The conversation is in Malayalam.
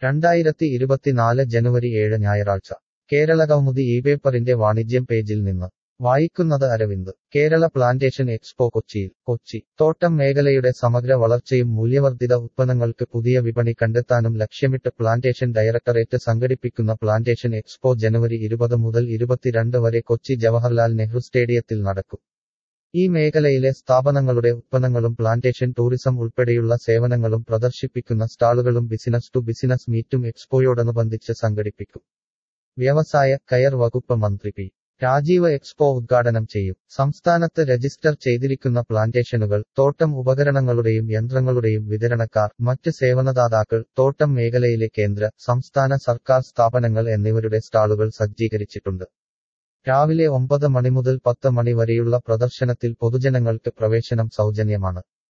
രണ്ടായിരത്തി ഇരുപത്തിനാല് ജനുവരി ഏഴ് ഞായറാഴ്ച കേരളകൗമുദി ഈ പേപ്പറിന്റെ വാണിജ്യം പേജിൽ നിന്ന് വായിക്കുന്നത് അരവിന്ദ് കേരള പ്ലാന്റേഷൻ എക്സ്പോ കൊച്ചിയിൽ കൊച്ചി തോട്ടം മേഖലയുടെ സമഗ്ര വളർച്ചയും മൂല്യവർദ്ധിത ഉത്പന്നങ്ങൾക്ക് പുതിയ വിപണി കണ്ടെത്താനും ലക്ഷ്യമിട്ട് പ്ലാന്റേഷൻ ഡയറക്ടറേറ്റ് സംഘടിപ്പിക്കുന്ന പ്ലാന്റേഷൻ എക്സ്പോ ജനുവരി ഇരുപത് മുതൽ ഇരുപത്തിരണ്ട് വരെ കൊച്ചി ജവഹർലാൽ നെഹ്റു സ്റ്റേഡിയത്തിൽ നടക്കും ഈ മേഖലയിലെ സ്ഥാപനങ്ങളുടെ ഉത്പന്നങ്ങളും പ്ലാന്റേഷൻ ടൂറിസം ഉൾപ്പെടെയുള്ള സേവനങ്ങളും പ്രദർശിപ്പിക്കുന്ന സ്റ്റാളുകളും ബിസിനസ് ടു ബിസിനസ് മീറ്റും എക്സ്പോയോടനുബന്ധിച്ച് സംഘടിപ്പിക്കും വ്യവസായ കയർ വകുപ്പ് മന്ത്രി പി രാജീവ് എക്സ്പോ ഉദ്ഘാടനം ചെയ്യും സംസ്ഥാനത്ത് രജിസ്റ്റർ ചെയ്തിരിക്കുന്ന പ്ലാന്റേഷനുകൾ തോട്ടം ഉപകരണങ്ങളുടെയും യന്ത്രങ്ങളുടെയും വിതരണക്കാർ മറ്റ് സേവനദാതാക്കൾ തോട്ടം മേഖലയിലെ കേന്ദ്ര സംസ്ഥാന സർക്കാർ സ്ഥാപനങ്ങൾ എന്നിവരുടെ സ്റ്റാളുകൾ സജ്ജീകരിച്ചിട്ടുണ്ട് രാവിലെ ഒമ്പത് മണി മുതൽ പത്ത് മണി വരെയുള്ള പ്രദർശനത്തിൽ പൊതുജനങ്ങൾക്ക് പ്രവേശനം സൗജന്യമാണ്